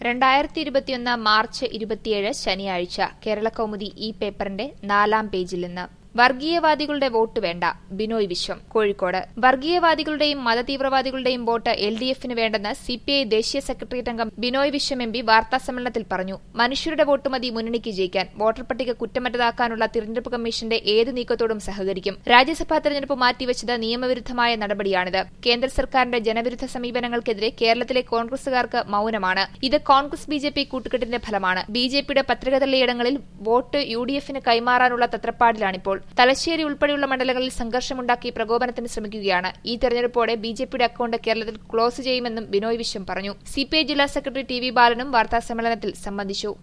രണ്ടായിരത്തി ഇരുപത്തിയൊന്ന് മാർച്ച് ഇരുപത്തിയേഴ് ശനിയാഴ്ച കേരള കൗമുദി ഈ പേപ്പറിന്റെ നാലാം പേജിൽ നിന്ന് വർഗീയവാദികളുടെ വോട്ട് വേണ്ട ബിനോയ് വിശ്വം കോഴിക്കോട് വർഗീയവാദികളുടെയും മതതീവ്രവാദികളുടെയും വോട്ട് എൽ ഡി എഫിന് വേണ്ടെന്ന് സിപിഐ ദേശീയ സെക്രട്ടേറിയറ്റ് അംഗം ബിനോയ് വിശ്വം എം പി വാർത്താസമ്മേളനത്തിൽ പറഞ്ഞു മനുഷ്യരുടെ വോട്ട് മതി മുന്നണിക്ക് ജയിക്കാൻ വോട്ടർ പട്ടിക കുറ്റമറ്റതാക്കാനുള്ള തിരഞ്ഞെടുപ്പ് കമ്മീഷന്റെ ഏത് നീക്കത്തോടും സഹകരിക്കും രാജ്യസഭാ തെരഞ്ഞെടുപ്പ് മാറ്റിവെച്ചത് നിയമവിരുദ്ധമായ നടപടിയാണിത് കേന്ദ്ര സർക്കാരിന്റെ ജനവിരുദ്ധ സമീപനങ്ങൾക്കെതിരെ കേരളത്തിലെ കോൺഗ്രസുകാർക്ക് മൌനമാണ് ഇത് കോൺഗ്രസ് ബി ജെ പി കൂട്ടുകെട്ടിന്റെ ഫലമാണ് ബി ജെ പിയുടെ പത്രിക തള്ളിയിടങ്ങളിൽ വോട്ട് യു ഡി എഫിന് കൈമാറാനുള്ള തത്രപ്പാടിലാണിപ്പോൾ തലശ്ശേരി ഉൾപ്പെടെയുള്ള മണ്ഡലങ്ങളിൽ സംഘർഷമുണ്ടാക്കി പ്രകോപനത്തിന് ശ്രമിക്കുകയാണ് ഈ തെരഞ്ഞെടുപ്പോടെ ബി ജെ പിയുടെ അക്കൌണ്ട് കേരളത്തിൽ ക്ലോസ് ചെയ്യുമെന്നും ബിനോയ് വിശ്വം പറഞ്ഞു സിപിഐ ജില്ലാ സെക്രട്ടറി ടി വി ബാലനും വാർത്താസമ്മേളനത്തിൽ സംബന്ധിച്ചു